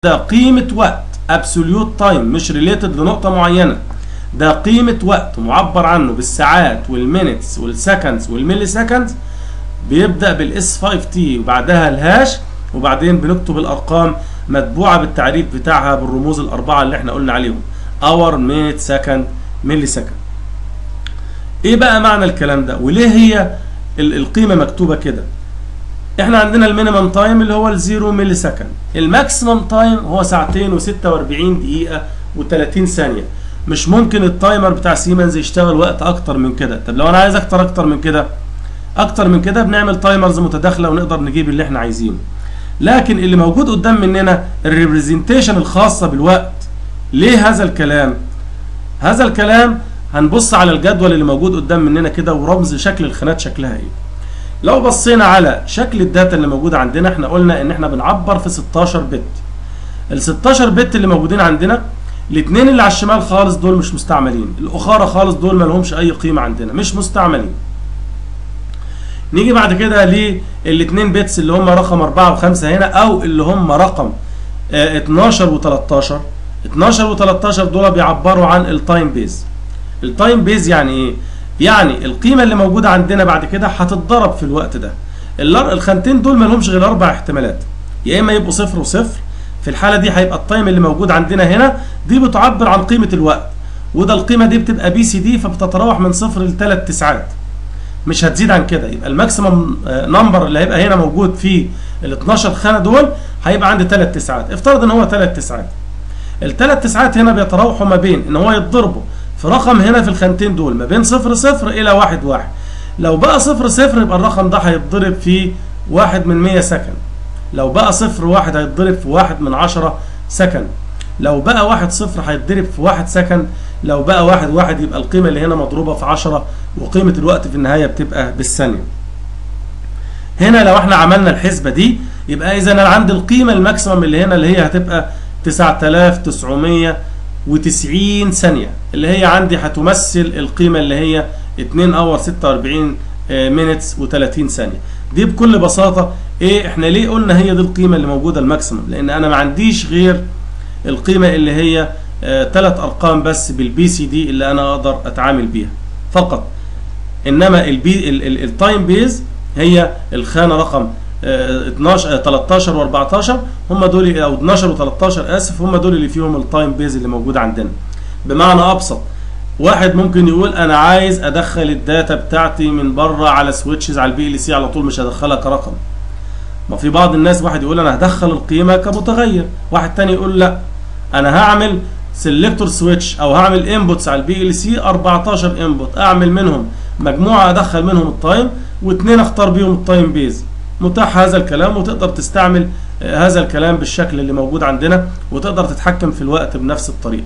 ده قيمة وقت absolute time مش related لنقطة معينة ده قيمة وقت معبر عنه بالساعات والمينتس والسكندز والميلي سكندز بيبدأ بالاس 5 تي وبعدها الهاش وبعدين بنكتب الارقام متبوعة بالتعريف بتاعها بالرموز الاربعة اللي احنا قلنا عليهم اور مينت سكند ميلي سكند ايه بقى معنى الكلام ده وليه هي القيمة مكتوبة كده احنا عندنا المينيمم تايم اللي هو الزيرو ميلي سكند الماكسيمم تايم هو ساعتين و46 دقيقة و30 ثانية مش ممكن التايمر بتاع سيمنز يشتغل وقت اكتر من كده طب لو انا عايز اكتر اكتر من كده اكتر من كده بنعمل تايمرز متداخله ونقدر نجيب اللي احنا عايزينه لكن اللي موجود قدام مننا الريبريزنتيشن الخاصه بالوقت ليه هذا الكلام هذا الكلام هنبص على الجدول اللي موجود قدام مننا كده ورمز شكل الخانات شكلها ايه لو بصينا على شكل الداتا اللي موجوده عندنا احنا قلنا ان احنا بنعبر في 16 بت ال 16 بت اللي موجودين عندنا الاثنين اللي على الشمال خالص دول مش مستعملين الاخرى خالص دول ما لهمش اي قيمه عندنا مش مستعملين نيجي بعد كده للاثنين بيتس اللي هم رقم 4 و5 هنا او اللي هم رقم اه 12 و13 12 و13 دول بيعبروا عن التايم بيز التايم بيز يعني ايه يعني القيمه اللي موجوده عندنا بعد كده هتتضرب في الوقت ده الخانتين دول ما لهمش غير اربع احتمالات يا اما يبقوا صفر وصفر في الحاله دي هيبقى التايم اللي موجود عندنا هنا دي بتعبر عن قيمه الوقت وده القيمه دي بتبقى بي سي دي فبتتراوح من صفر لثلاث تسعات مش هتزيد عن كده يبقى الماكسيمم نمبر اللي هيبقى هنا موجود في ال 12 خانه دول هيبقى عندي ثلاث تسعات افترض ان هو ثلاث تسعات الثلاث تسعات هنا بيتراوحوا ما بين ان هو يتضربوا في رقم هنا في الخانتين دول ما بين صفر صفر الى واحد واحد لو بقى صفر صفر يبقى الرقم ده هيتضرب في واحد من 100 سكند لو بقى صفر واحد هيتضرب في واحد من 10 سكند لو بقى واحد صفر هيتضرب في واحد سكند لو بقى واحد واحد يبقى القيمة اللي هنا مضروبة في 10 وقيمة الوقت في النهاية بتبقى بالثانية هنا لو احنا عملنا الحسبة دي يبقى اذا انا عندي القيمة الماكسيمم اللي هنا اللي هي هتبقى 9990 ثانية اللي هي عندي هتمثل القيمة اللي هي 2 اور 46 مينتس و30 ثانية دي بكل بساطة ايه احنا ليه قلنا هي دي القيمة اللي موجودة الماكسيمم لان انا ما عنديش غير القيمة اللي هي ثلاث ارقام بس بالبي سي دي اللي انا اقدر اتعامل بيها فقط انما البي التايم بيز هي الخانة رقم 12 13 و14 هم دول او 12 و13 اسف هم دول اللي فيهم التايم بيز اللي موجود عندنا بمعنى ابسط واحد ممكن يقول انا عايز ادخل الداتا بتاعتي من بره على سويتشز على البي ال سي على طول مش هدخلها كرقم ما في بعض الناس واحد يقول انا هدخل القيمه كمتغير واحد تاني يقول لا انا هعمل سيلكتور سويتش او هعمل انبوتس على البي ال سي 14 انبوت اعمل منهم مجموعه ادخل منهم التايم واثنين اختار بيهم التايم بيز متاح هذا الكلام وتقدر تستعمل هذا الكلام بالشكل اللي موجود عندنا وتقدر تتحكم في الوقت بنفس الطريقه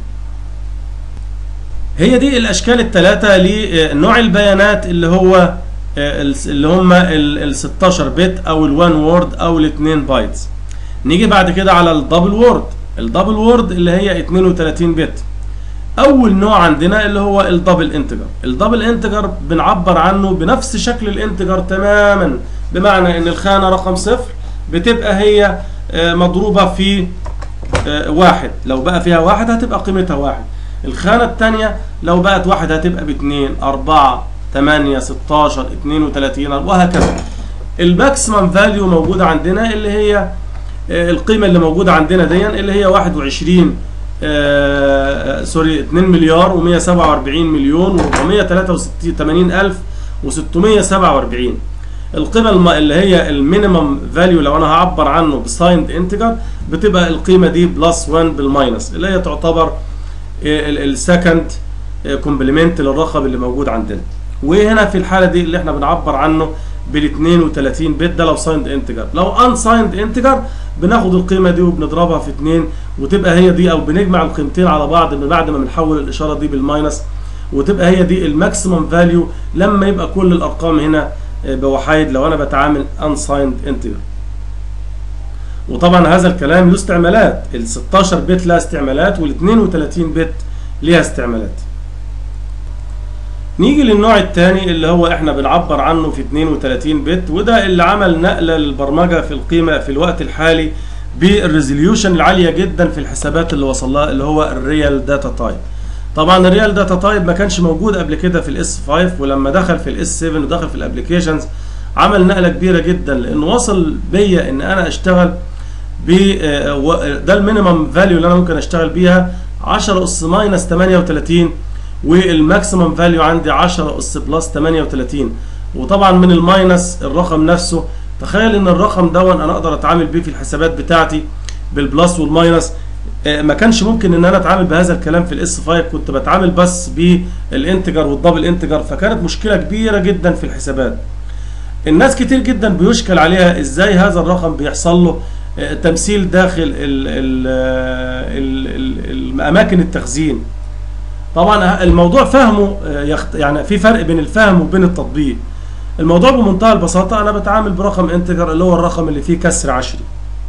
هي دي الاشكال الثلاثه لنوع البيانات اللي هو اللي هم ال 16 بت او ال 1 وورد او ال 2 بايتس نيجي بعد كده على الدبل وورد الدبل وورد اللي هي 32 بت اول نوع عندنا اللي هو الدبل انتجر الدبل انتجر بنعبر عنه بنفس شكل الانتجر تماما بمعنى ان الخانه رقم صفر بتبقى هي مضروبه في واحد لو بقى فيها واحد هتبقى قيمتها واحد الخانة الثانية لو بقت واحد هتبقى باثنين أربعة ثمانية ستاشر اتنين وتلاتين وهكذا الماكسيمم فاليو موجودة عندنا اللي هي القيمة اللي موجودة عندنا دي اللي هي واحد وعشرين سوري اتنين مليار ومية سبعة واربعين مليون واربعمية تلاتة وتمانين ألف وستمية سبعة واربعين القيمة اللي هي المينيمم فاليو لو انا هعبر عنه بسايند انتجر بتبقى القيمة دي بلس 1 بالماينس اللي هي تعتبر السكند كومبلمنت للرقم اللي موجود عندنا وهنا في الحاله دي اللي احنا بنعبر عنه بال 32 بت ده لو سايند انتجر لو ان سايند انتجر بناخد القيمه دي وبنضربها في 2 وتبقى هي دي او بنجمع القيمتين على بعض من بعد ما بنحول الاشاره دي بالماينس وتبقى هي دي الماكسيمم فاليو لما يبقى كل الارقام هنا بوحايد لو انا بتعامل ان سايند انتجر وطبعا هذا الكلام له استعمالات ال 16 بت لها استعمالات وال 32 بت ليها استعمالات نيجي للنوع الثاني اللي هو احنا بنعبر عنه في 32 بت وده اللي عمل نقله للبرمجه في القيمه في الوقت الحالي بالريزوليوشن العاليه جدا في الحسابات اللي وصل لها اللي هو الريال داتا تايب طبعا الريال داتا تايب ما كانش موجود قبل كده في الاس 5 ولما دخل في الاس 7 ودخل في الابلكيشنز عمل نقله كبيره جدا لانه وصل بيا ان انا اشتغل ب ده المينيمم فاليو اللي انا ممكن اشتغل بيها 10 اس ماينس 38 والماكسيمم فاليو عندي 10 اس بلس 38 وطبعا من الماينس الرقم نفسه تخيل ان الرقم دون انا اقدر اتعامل بيه في الحسابات بتاعتي بالبلس والماينس ما كانش ممكن ان انا اتعامل بهذا الكلام في الاس 5 كنت بتعامل بس بالانتجر والدبل انتجر فكانت مشكله كبيره جدا في الحسابات الناس كتير جدا بيشكل عليها ازاي هذا الرقم بيحصل له تمثيل داخل ال ال ال ال اماكن التخزين طبعا الموضوع فهمه يعني في فرق بين الفهم وبين التطبيق الموضوع بمنتهى البساطه انا بتعامل برقم انتجر اللي هو الرقم اللي فيه كسر عشري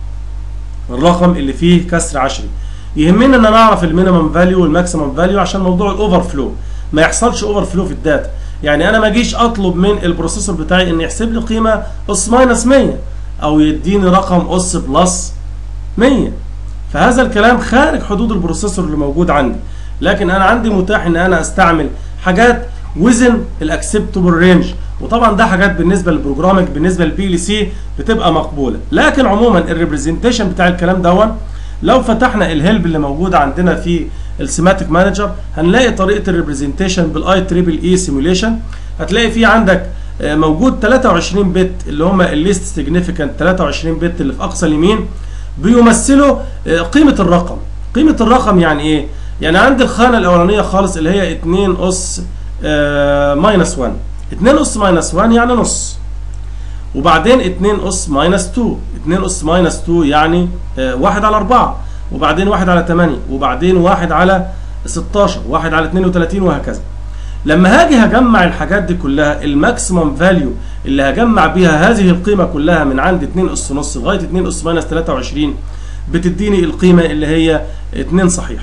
الرقم اللي فيه كسر عشري يهمني ان انا اعرف المينيمم فاليو والماكسيمم فاليو عشان موضوع الاوفر فلو ما يحصلش اوفر فلو في الداتا يعني انا ما اجيش اطلب من البروسيسور بتاعي ان يحسب لي قيمه اس ماينس 100 او يديني رقم اس بلس 100 فهذا الكلام خارج حدود البروسيسور اللي موجود عندي لكن انا عندي متاح ان انا استعمل حاجات وزن الاكسبتبل رينج وطبعا ده حاجات بالنسبه للبروجرامنج بالنسبه للبي ال سي بتبقى مقبوله لكن عموما الريبريزنتيشن بتاع الكلام دون لو فتحنا الهيلب اللي موجوده عندنا في السيماتيك مانجر هنلاقي طريقه الريبريزنتيشن بالاي تريبل اي سيموليشن هتلاقي في عندك موجود 23 بت اللي هم الليست سيجنيفيكانت 23 بت اللي في اقصى اليمين بيمثلوا قيمه الرقم قيمه الرقم يعني ايه يعني عندي الخانه الاولانيه خالص اللي هي 2 اس ماينس 1 2 اس ماينس 1 يعني نص وبعدين 2 اس ماينس 2 2 اس ماينس 2 يعني 1 على 4 وبعدين 1 على 8 وبعدين 1 على 16 1 على 32 وهكذا لما هاجي هجمع الحاجات دي كلها الماكسيمم فاليو اللي هجمع بيها هذه القيمه كلها من عند 2 اس نص لغايه 2 اس ماينس 23 بتديني القيمه اللي هي 2 صحيح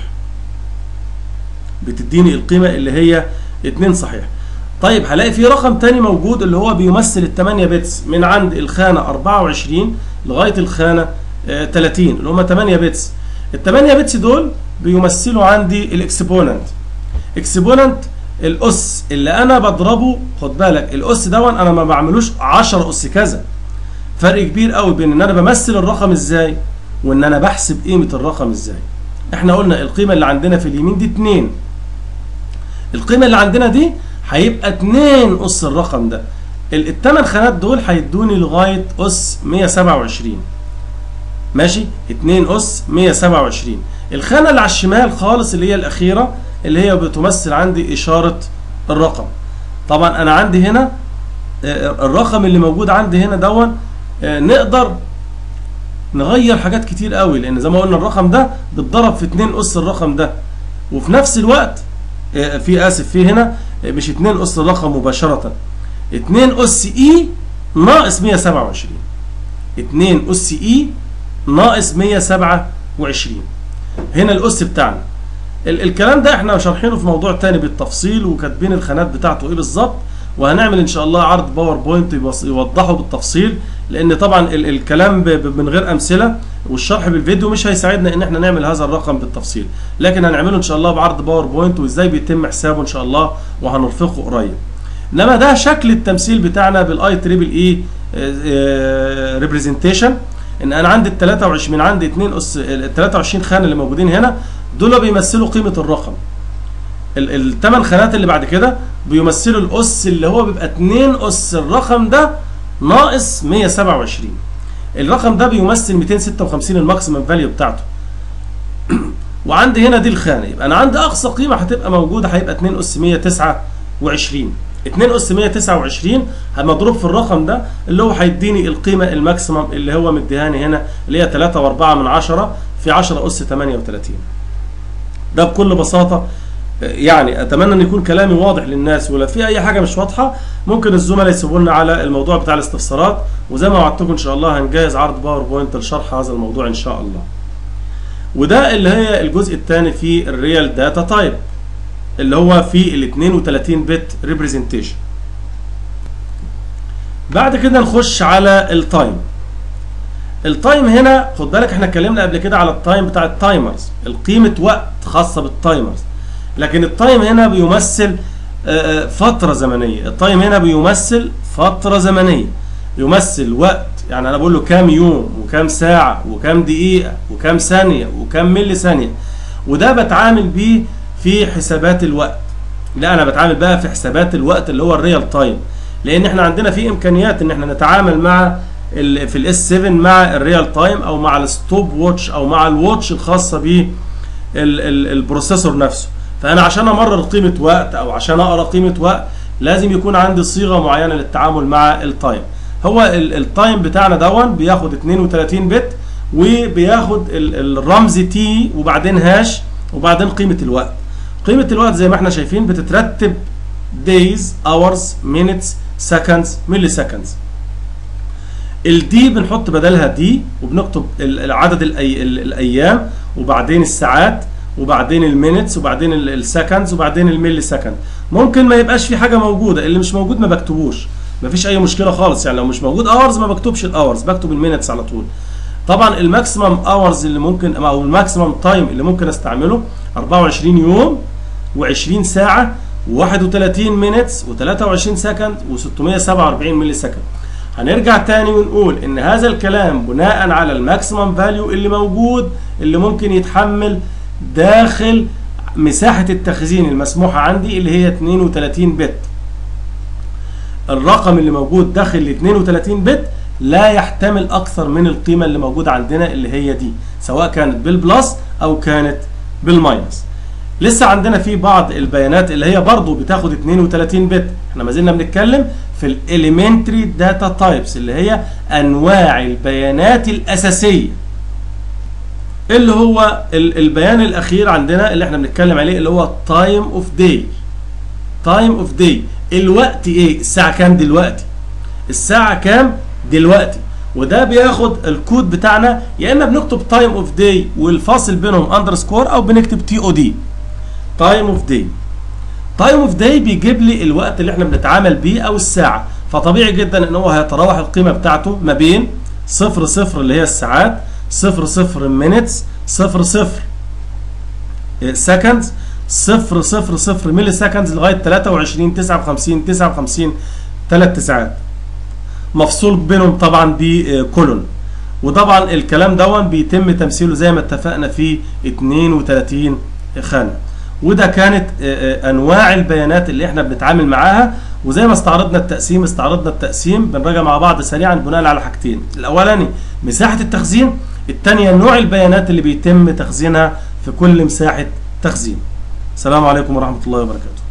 بتديني القيمه اللي هي 2 صحيح طيب هلاقي في رقم تاني موجود اللي هو بيمثل ال 8 بتس من عند الخانه 24 لغايه الخانه 30 اللي هم 8 بتس ال 8 بتس دول بيمثلوا عندي الاكسبوننت اكسبوننت الاس اللي انا بضربه خد بالك الاس دون انا ما بعملوش 10 اس كذا فرق كبير قوي بين ان انا بمثل الرقم ازاي وان انا بحسب قيمه الرقم ازاي احنا قلنا القيمه اللي عندنا في اليمين دي 2 القيمه اللي عندنا دي هيبقى 2 اس الرقم ده الثمان خانات دول هيدوني لغايه اس 127 ماشي 2 اس 127 الخانه اللي على الشمال خالص اللي هي الاخيره اللي هي بتمثل عندي اشاره الرقم طبعا انا عندي هنا الرقم اللي موجود عندي هنا دون نقدر نغير حاجات كتير قوي لان زي ما قلنا الرقم ده بيتضرب في 2 اس الرقم ده وفي نفس الوقت في اسف في هنا مش 2 اس الرقم مباشره 2 اس اي ناقص 127 2 اس اي ناقص 127 هنا الاس بتاعنا الكلام ده احنا شارحينه في موضوع تاني بالتفصيل وكاتبين الخانات بتاعته ايه بالظبط وهنعمل ان شاء الله عرض باوربوينت يوضحه بالتفصيل لان طبعا ال الكلام من غير امثله والشرح بالفيديو مش هيساعدنا ان احنا نعمل هذا الرقم بالتفصيل لكن هنعمله ان شاء الله بعرض باوربوينت وازاي بيتم حسابه ان شاء الله وهنرفقه قريب انما ده شكل التمثيل بتاعنا بالاي تريبل اي ريبريزنتيشن ان انا عندي ال 23 من عندي 2 اس ال 23 خانه اللي موجودين هنا دول بيمثلوا قيمه الرقم الثمان خانات اللي بعد كده بيمثلوا الاس اللي هو بيبقى 2 اس الرقم ده ناقص 127 الرقم ده بيمثل 256 الماكسيمم فاليو بتاعته وعندي هنا دي الخانه يبقى انا عندي اقصى قيمه هتبقى موجوده هيبقى 2 اس 129 2 اس 129 مضروب في الرقم ده اللي هو هيديني القيمه الماكسيمم اللي هو مديهاني هنا اللي هي 3 و4 من 10 في 10 اس 38 ده بكل بساطه يعني اتمنى ان يكون كلامي واضح للناس ولو في اي حاجه مش واضحه ممكن الزملاء يسيبوا لنا على الموضوع بتاع الاستفسارات وزي ما وعدتكم ان شاء الله هنجهز عرض باوربوينت لشرح هذا الموضوع ان شاء الله وده اللي هي الجزء الثاني في الريال داتا تايب اللي هو في ال 32 بت ريبريزنتيشن بعد كده نخش على التايم التايم هنا خد بالك احنا اتكلمنا قبل كده على التايم بتاع التايمرز القيمه وقت خاصه بالتايمرز لكن التايم هنا بيمثل آه، آه، فتره زمنيه التايم هنا بيمثل فتره زمنيه يمثل وقت يعني انا بقول له كام يوم وكام ساعه وكام دقيقه وكام ثانيه وكام ملي ثانيه وده بتعامل بيه في حسابات الوقت لا انا بتعامل بقى في حسابات الوقت اللي هو الريال تايم لان احنا عندنا في امكانيات ان احنا نتعامل مع ال في الاس 7 مع الريال تايم او مع الستوب واتش او مع الواتش الخاصه ب البروسيسور نفسه فانا عشان امرر قيمه وقت او عشان اقرا قيمه وقت لازم يكون عندي صيغه معينه للتعامل مع التايم هو ال- التايم بتاعنا دون بياخد 32 بت وبياخد ال- الرمز تي وبعدين هاش وبعدين قيمه الوقت قيمه الوقت زي ما احنا شايفين بتترتب days hours minutes seconds milliseconds الدي بنحط بدلها دي وبنكتب ال- ال- عدد الأي... ال- الايام وبعدين الساعات وبعدين المينتس وبعدين ال- السكندز وبعدين الملي سكند ممكن ما يبقاش في حاجه موجوده اللي مش موجود ما بكتبوش مفيش اي مشكله خالص يعني لو مش موجود اورز ما بكتبش الاورز بكتب المينتس على طول طبعا الماكسيمم اورز اللي ممكن او الماكسيمم تايم اللي ممكن استعمله 24 يوم و20 ساعه و31 مينتس و23 سكند و647 ملي سكند هنرجع تاني ونقول ان هذا الكلام بناء على الماكسيمم فاليو اللي موجود اللي ممكن يتحمل داخل مساحة التخزين المسموحة عندي اللي هي 32 بت الرقم اللي موجود داخل ال 32 بت لا يحتمل اكثر من القيمة اللي موجودة عندنا اللي هي دي سواء كانت بالبلس او كانت بالماينس لسه عندنا في بعض البيانات اللي هي برضو بتاخد 32 بت احنا ما زلنا بنتكلم في الاليمنتري داتا تايبس اللي هي انواع البيانات الاساسيه اللي هو ال- البيان الاخير عندنا اللي احنا بنتكلم عليه اللي هو تايم اوف داي تايم اوف داي الوقت ايه الساعه كام دلوقتي الساعه كام دلوقتي وده بياخد الكود بتاعنا يا اما بنكتب تايم اوف داي والفاصل بينهم اندرسكور او بنكتب تي او دي تايم اوف داي تايم اوف داي بيجيب لي الوقت اللي احنا بنتعامل بيه او الساعه فطبيعي جدا ان هو هيتراوح القيمه بتاعته ما بين صفر صفر اللي هي الساعات صفر صفر مينتس صفر صفر سكندز صفر صفر صفر ملي سكندز لغايه 23 59 59 ثلاث تسعات مفصول بينهم طبعا بكولون وطبعا الكلام دون بيتم تمثيله زي ما اتفقنا في 32 خانه وده كانت آه، آه، انواع البيانات اللي احنا بنتعامل معاها وزي ما استعرضنا التقسيم استعرضنا التقسيم بنراجع مع بعض سريعا بناء على حاجتين الاولاني مساحه التخزين الثانيه نوع البيانات اللي بيتم تخزينها في كل مساحه تخزين السلام عليكم ورحمه الله وبركاته